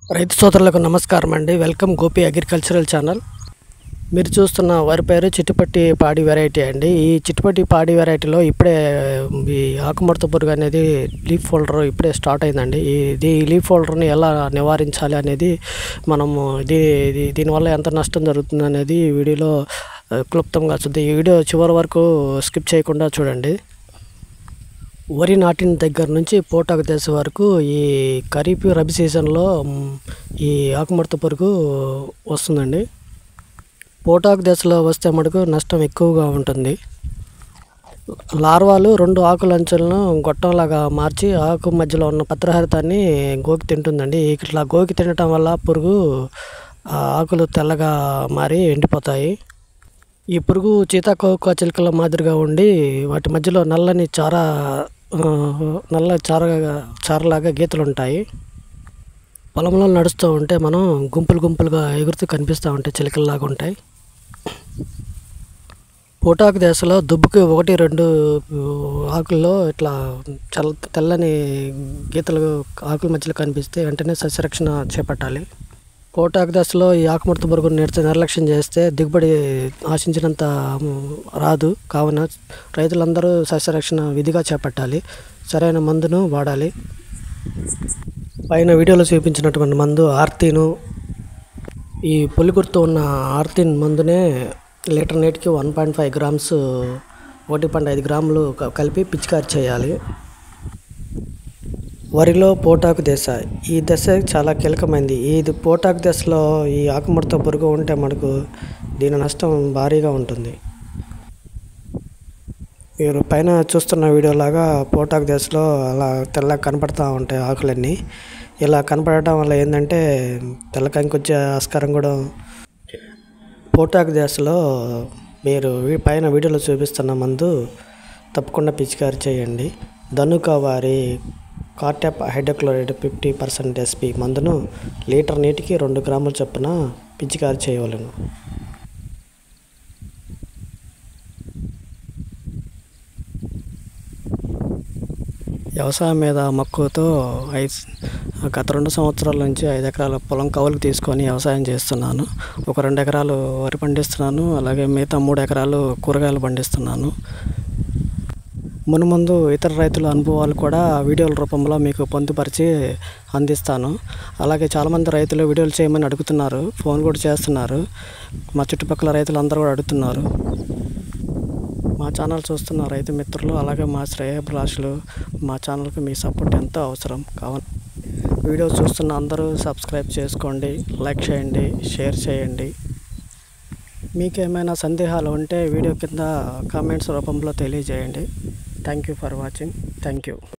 రైతు సోదరులకు నమస్కారం అండి వెల్కమ్ గోపి అగ్రికల్చరల్ ఛానల్ మీరు చూస్తున్న వరి పేరు చిట్టుపట్టి పాడి వెరైటీ అండి ఈ చిట్టుపట్టి పాడి వెరైటీలో ఇప్పుడే ఈ ఆకుముడత పురుగు అనేది లీఫ్ ఫోల్డర్ ఇప్పుడే స్టార్ట్ అయిందండి ఈ ఇది ఈ లీఫ్ ఫోల్డర్ని ఎలా నివారించాలి అనేది మనము ఇది ఇది దీనివల్ల ఎంత నష్టం జరుగుతుంది అనేది ఈ వీడియోలో ఆ, క్లుప్తంగా చూద్దాం ఈ వీడియో చివరి వరకు స్కిప్ చేయకుండా చూడండి వరి నాటిన దగ్గర నుంచి పోటాకు దశ వరకు ఈ ఖరీఫ్ రబీ సీజన్లో మ్, ఈ ఆకుముడత పురుగు వస్తుందండి పోటాకు దశలో వస్తే మటుకు నష్టం ఎక్కువగా ఉంటుంది లార్వాలు రెండు ఆకుల అంచులను గొట్టంలాగా మార్చి ఆకు మధ్యలో ఉన్న పత్రహరితాన్ని గోకి తింటుందండి ఇట్లా గోకి తినటం వల్ల పురుగు ఆ ఆకులు తెల్లగా మారి ఎండిపోతాయి ఈ పురుగు చీతాకోక చిలుకల మాదిరిగా ఉండి వాటి మధ్యలో నల్లని చార ఆ, నల్ల చారగా చారలాగా గీతలు ఉంటాయి పొలంలో నడుస్తూ ఉంటే మనం గుంపులు గుంపులుగా ఎగురుతూ కనిపిస్తూ ఉంటాయి చిలుకల్లాగా ఉంటాయి పోటాకు దశలో దుబ్బుకి ఒకటి రెండు ఊ, ఆకుల్లో ఇట్లా చల్ల తెల్లని గీతలు ఆకుల మధ్యలో కనిపిస్తే వెంటనే సస్యరక్షణ చేపట్టాలి పోటాకు దశలో ఈ ఆకుముడత పురుగును నిర్త నిర్లక్ష్యం చేస్తే దిగుబడి ఆశించినంత మ్, రాదు కావున రైతులందరూ సస్యరక్షణ విధిగా చేపట్టాలి సరైన మందును వాడాలి పైన వీడియోలో చూపించినటువంటి మందు ఆర్తీను ఈ పులి గుర్తు ఉన్న ఆర్తిన్ మందునే లీటర్ నీటికి వన్ పాయింట్ ఫైవ్ గ్రామ్స్ ఒకటి పాయింట్ ఐదు గ్రాములు క- కలిపి పిచికారి చేయాలి వరిలో పోటాకు దశ ఈ దశ చాలా కీలకమైనది ఇది పోటాకు దశలో ఈ ఆకుముడత పురుగు ఉంటే మనకు దీని నష్టం భారీగా ఉంటుంది మీరు పైన చూస్తున్న వీడియోలాగా పోటాకు దశలో అలా తెల్లగా కనపడతా ఉంటాయి ఆకులన్నీ ఇలా కనపడటం వల్ల ఏంటంటే తెల్ల కంకి వచ్చే ఆస్కారం కూడా పోటాకు దశలో మీరు వీ- పైన వీడియోలో చూపిస్తున్న మందు తప్పకుండా పిచికారి చేయండి ధనుక వారి Cartap hydrochloride fifty percent SP మందును లీటర్ నీటికి రెండు గ్రాముల చొప్పున పిచికారి చేయవలను వ్యవసాయం మీద మక్కువతో ఐదు గత రెండు సంవత్సరాల నుంచి ఐదు ఎకరాల పొలం కవులకు తీసుకొని వ్యవసాయం చేస్తున్నాను ఒక రెండు ఎకరాలు వరి పండిస్తున్నాను అలాగే మిగతా మూడు ఎకరాలు కూరగాయలు పండిస్తున్నాను మునుముందు ఇతర రైతుల అనుభవాలు కూడా వీడియోల రూపంలో మీకు పొందుపరిచి అందిస్తాను అలాగే చాలామంది రైతులు వీడియోలు చేయమని అడుగుతున్నారు ఫోన్ కూడా చేస్తున్నారు మా చుట్టుపక్కల రైతులు అందరూ కూడా అడుగుతున్నారు మా ఛానల్ చూస్తున్న రైతు మిత్రులు అలాగే మా శ్రేయభిలాషులు మా ఛానల్కి మీ సపోర్ట్ ఎంతో అవసరం కావాలి వీడియో చూస్తున్న అందరూ సబ్స్క్రైబ్ చేసుకోండి లైక్ చేయండి షేర్ చేయండి మీకు ఏమైనా సందేహాలు ఉంటే వీడియో కింద కామెంట్స్ రూపంలో తెలియజేయండి thank you for watching thank you